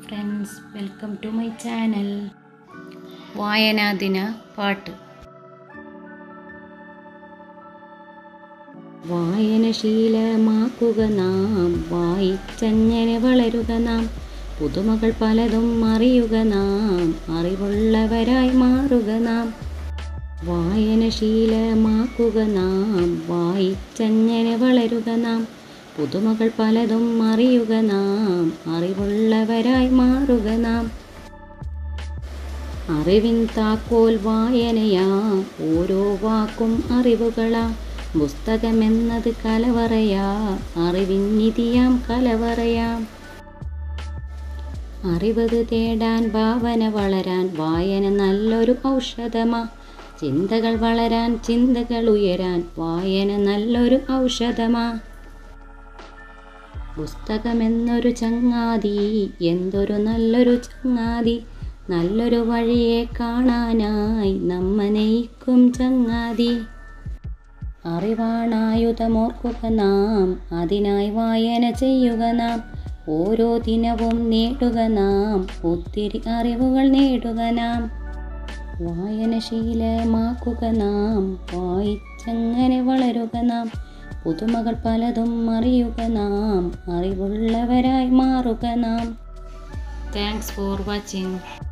friends welcome to my channel വായനാ ദിന പാട്ട് വായന ശീലമാക്കുക നാം വായിച്ചങ്ങനെ വളരുക നാം പുതുമകൾ പലതും അറിയുക നാം അറിവുള്ളവരായി മാറുക നാം വായന ശീലമാക്കുക നാം വായിച്ചങ്ങനെ വളരുക നാം പുതുമകൾ പലതും അറിയുക നാം അറിവുള്ളവരായി മാറുക നാം അറിവിൻ താക്കോൽ വായനയാ ഓരോ വാക്കും അറിവുകളാ പുസ്തകമെന്നത് കലവറയാ അറിവിൻ നിധിയാം കലവറയാം അറിവത് തേടാൻ ഭാവന വളരാൻ വായന നല്ലൊരു ഔഷധമാ ചിന്തകൾ വളരാൻ ചിന്തകൾ ഉയരാൻ വായന നല്ലൊരു ഔഷധമാ പുസ്തകമെന്നൊരു ചങ്ങാതി എന്തൊരു നല്ലൊരു ചങ്ങാതി നല്ലൊരു വഴിയെ കാണാനായി നമ്മ നയിക്കും ചങ്ങാതി അറിവാണായുധമോർക്കുക നാം അതിനായി വായന ചെയ്യുക നാം ഓരോ ദിനവും നേടുക നാം ഒത്തിരി അറിവുകൾ നേടുക നാം വായനശീലമാക്കുക നാം വായിച്ചങ്ങനെ വളരുക നാം പുതുമകൾ പലതും അറിയുക നാം അറിവുള്ളവരായി മാറുക നാം താങ്ക്സ് ഫോർ വാച്ചിങ്